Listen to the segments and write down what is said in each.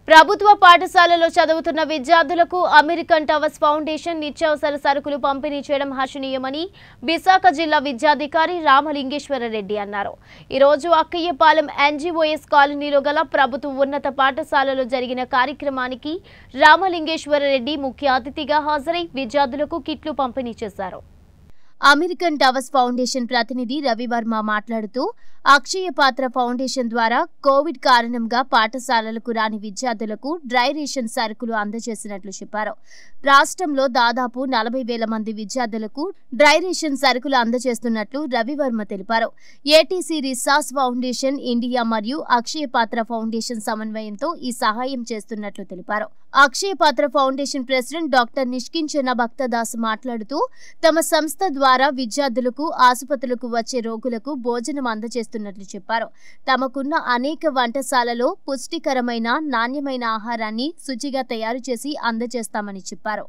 ప్రభుత్వ పాఠశాలలో చదువుతున్న విద్యార్థులకు అమెరికన్ టవర్స్ ఫౌండేషన్ నిత్యావసర సరుకులు పంపిణీ చేయడం హర్షణీయమని విశాఖ జిల్లా విద్యాధికారి రామలింగేశ్వరరెడ్డి అన్నారు ఈ రోజు అక్కయ్యపాలెం ఎన్జీఓఎస్ కాలనీలో గల ప్రభుత్వ ఉన్నత పాఠశాలలో జరిగిన కార్యక్రమానికి రామలింగేశ్వరరెడ్డి ముఖ్య అతిథిగా హాజరై విద్యార్థులకు కిట్లు పంపిణీ చేశారు అమెరికన్ టవర్స్ ఫౌండేషన్ ప్రతినిధి రవివర్మ మాట్లాడుతూ అక్షయ పాత్ర ఫౌండేషన్ ద్వారా కోవిడ్ కారణంగా పాఠశాలలకు రాని విద్యార్థులకు డ్రై రేషన్ సరుకులు అందజేసినట్లు చెప్పారు రాష్ట్రంలో దాదాపు నలభై వేల మంది విద్యార్థులకు డ్రై రేషన్ సరుకులు అందజేస్తున్నట్లు రవివర్మ తెలిపారు ఏటీసీ రిసాస్ ఫౌండేషన్ ఇండియా మరియు అక్షయ పాత్ర ఫౌండేషన్ సమన్వయంతో ఈ సహాయం చేస్తున్నట్లు తెలిపారు Akshaya Patra foundation president doctor Nishkinchana Bhaktadas మాట్లాడుతూ తమ సంస్థ ద్వారా విద్యార్థులకు ఆసుపత్రులకు వచ్చే రోగులకు భోజనం అందజేస్తున్నట్లు చెప్పారు తమకున్న అనేక వంటశాలలో పుష్టికరమైన నాణ్యమైన ఆహారాన్ని శుచిగా తయారు చేసి అందజేస్తామని చెప్పారు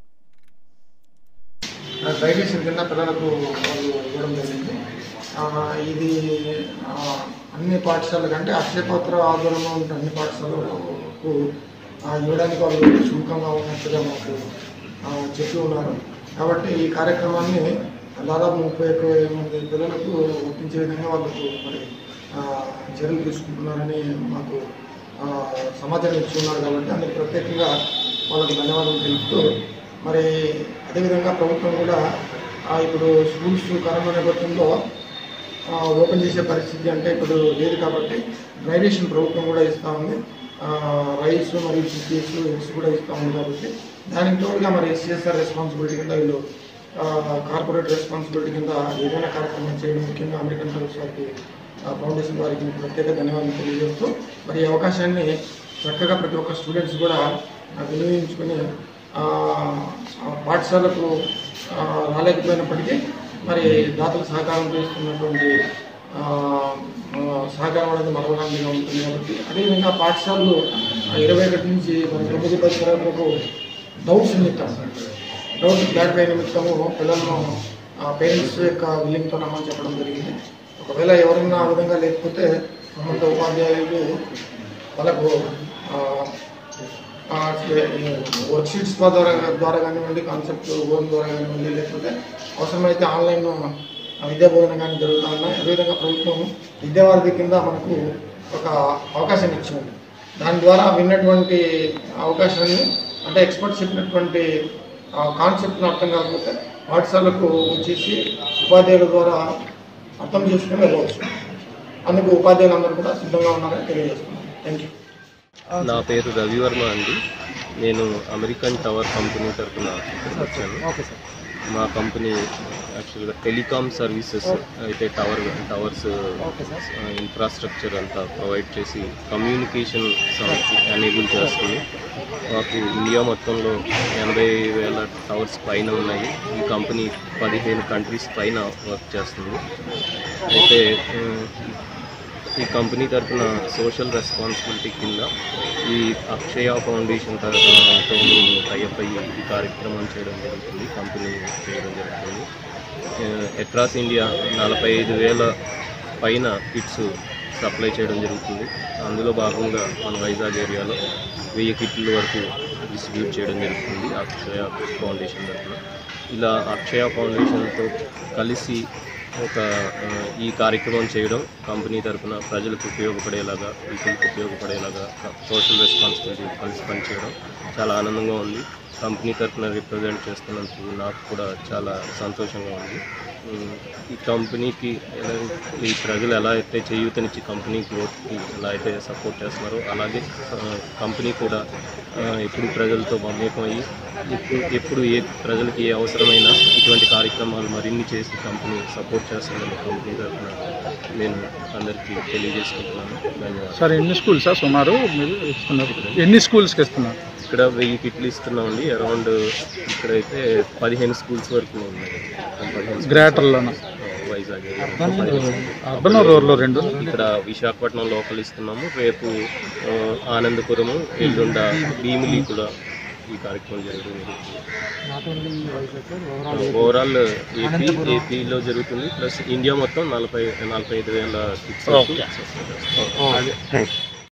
డైజెషన్ కింద పిల్లలకు వాళ్ళు ఇవ్వడం జరిగింది ఆ, ఇది ఆ, అన్ని పాఠశాలలకు అంటే అక్షయపాత్ర ఆధ్వర్యంలో ఉన్న అన్ని పాఠశాలలకు ఆ, ఇవ్వడానికి వాళ్ళు సుముఖంగా ఉన్నట్టుగా మాకు ఆ, చెప్పి ఉన్నారు కాబట్టి ఈ కార్యక్రమాన్ని దాదాపు ముప్పై ఒక్క మంది పిల్లలకు వర్తించే విధంగా వాళ్ళకు మరి ఆ, చర్యలు తీసుకుంటున్నారని మాకు ఆ, సమాచారం ఇచ్చి ఉన్నారు కాబట్టి అందుకు ప్రత్యేకంగా వాళ్ళకి ధన్యవాదాలు తెలుపుతూ మరి అదేవిధంగా ప్రభుత్వం కూడా ఆ, ఇప్పుడు స్కూల్స్ కరోనా నేపథ్యంలో ఆ, ఓపెన్ చేసే పరిస్థితి అంటే ఇప్పుడు లేదు కాబట్టి డ్రైనేషన్ ప్రభుత్వం కూడా ఇస్తూ ఉంది ఆ, రైస్ మరియు చిక్కీస్ ఎగ్స్ కూడా ఇస్తూ ఉంది కాబట్టి దానికి తోడుగా మరి సిఎస్ఆర్ రెస్పాన్సిబిలిటీ కింద వీళ్ళు ఆ, కార్పొరేట్ రెస్పాన్సిబిలిటీ కింద ఏదైనా కార్యక్రమం చేయడం ముఖ్యంగా అమెరికన్ టర్స్ వారికి ఆ, ఫౌండేషన్ వారికి ప్రత్యేక ధన్యవాదాలు తెలియజేస్తూ మరి ఈ అవకాశాన్ని చక్కగా ప్రతి ఒక్క స్టూడెంట్స్ కూడా ఆ, వినియోగించుకుని ఆ, ఆ పాఠశాలకు ఆ, రాలేకపోయినప్పటికీ మరి దాతల సహకారంతో ఇస్తున్నటువంటి ఆ, ఆ, సహకారం అనేది మరవడానికి ఉంటుంది కాబట్టి అదేవిధంగా పాఠశాలలు ఆ, ఇరవై ఒకటి నుంచి మరి తొమ్మిది పది తరగతులకు డౌట్స్ నిమిత్తం డౌట్స్ క్లారిఫై నిమిత్తము పిల్లలను పేరెంట్స్ యొక్క విల్లింగ్తో నమ్మని చెప్పడం జరిగింది ఒకవేళ ఎవరైనా ఆ విధంగా లేకపోతే సంబంధిత ఉపాధ్యాయులు వాళ్ళకు వర్క్ షీట్స్ ద్వారా ద్వారా కానివ్వండి కాన్సెప్ట్ బోర్డు ద్వారా కానివ్వండి లేకపోతే అవసరమైతే ఆన్లైన్ విద్యా బోధన కానీ జరుగుతూ ఉన్నాయి అదేవిధంగా ప్రభుత్వం విద్యావారధి కింద మనకు ఒక అవకాశం ఇచ్చింది దాని ద్వారా విన్నటువంటి అవకాశాన్ని అంటే ఎక్స్పర్ట్స్ చెప్పినటువంటి కాన్సెప్ట్ను అర్థం కాకపోతే పాఠశాలకు వచ్చేసి ఉపాధ్యాయుల ద్వారా అర్థం చేసుకుని వెళ్ళవచ్చు అందుకు ఉపాధ్యాయులందరూ కూడా సిద్ధంగా ఉన్నారని తెలియజేస్తున్నాను థ్యాంక్ యూ నా పేరు రవివర్మ అండి నేను అమెరికన్ టవర్ కంపెనీ తరఫున ఇక్కడికి వచ్చాను ఓకే సార్ మా కంపెనీ యాక్చువల్గా టెలికాం సర్వీసెస్ అయితే tower towers okay sir infrastructure అంతా ప్రొవైడ్ చేసి కమ్యూనికేషన్ ఎనేబుల్ చేస్తుంది మాకు ఇండియా మొత్తంలో ఎనభై వేల టవర్స్ పైన ఉన్నాయి ఈ కంపెనీ పదిహేను కంట్రీస్ పైన వర్క్ చేస్తుంది అయితే ఉమ్, ఈ కంపెనీ తరఫున సోషల్ రెస్పాన్సిబిలిటీ కింద ఈ అక్షయ ఫౌండేషన్ తరఫునతో మేము టైప్ అయ్యి ఈ కార్యక్రమం చేయడం జరుగుతుంది కంపెనీ చేయడం జరుగుతుంది అక్రాస్ ఇండియా నలభై ఐదు వేల పైన కిట్స్ సప్లై చేయడం జరుగుతుంది అందులో భాగంగా మన వైజాగ్ ఏరియాలో వెయ్యి కిట్ల వరకు డిస్ట్రిబ్యూట్ చేయడం జరుగుతుంది అక్షయ ఫౌండేషన్ తరఫున ఇలా అక్షయ ఫౌండేషన్తో కలిసి ఒక ఆ, ఈ కార్యక్రమం చేయడం కంపెనీ తరఫున ప్రజలకు ఉపయోగపడేలాగా పీపుల్కి ఉపయోగపడేలాగా సోషల్ రెస్పాన్సిబిలిటీ కలిసి పనిచేయడం చాలా ఆనందంగా ఉంది కంపెనీ తరఫున రిప్రజెంట్ చేస్తున్నందుకు నాకు కూడా చాలా సంతోషంగా ఉంది ఉమ్, ఈ కంపెనీకి ఎలా ఈ ప్రజలు ఎలా అయితే చేయూతనిచ్చి కంపెనీ గ్రోత్కి ఎలా అయితే సపోర్ట్ చేస్తున్నారో అలాగే ఆ, కంపెనీ కూడా ఆ, ఎప్పుడు ప్రజలతో మమేకం అయ్యి ఎప్పుడు ఎప్పుడు ఏ ప్రజలకి ఏ అవసరమైనా ఇటువంటి కార్యక్రమాలు మరిన్ని చేసి కంపెనీ సపోర్ట్ చేస్తుందని కంపెనీ తరఫున నేను అందరికీ తెలియజేసుకుంటున్నాను ధన్యవాదాలు సార్ ఎన్ని స్కూల్సా సుమారు మీరు ఇస్తున్నారు ఎన్ని స్కూల్స్కి ఇస్తున్నారు ఇక్కడ వెయ్యి కిట్లు ఇస్తున్నామండి అరౌండ్ ఇక్కడైతే పదిహేను స్కూల్స్ వరకు ఉన్నాయి పదిహేను schools. గ్రేటర్లోన వైజాగ్ అర్బన్ రూరల్ రెండు ఇక్కడ విశాఖపట్నం లోకల్ ఇస్తున్నాము రేపు ఆ, ఆనందపురము ఎల్లుండ భీమిలి కూడా ఈ కార్యక్రమం జరుగుతుంది ఓవరాల్ ఏపీ ఏపీలో జరుగుతుంది ప్లస్ ఇండియా మొత్తం నలభై నలభై ఐదు వేల కిట్స్ వరకు ఓకే. సప్లై చేస్తాం. అదే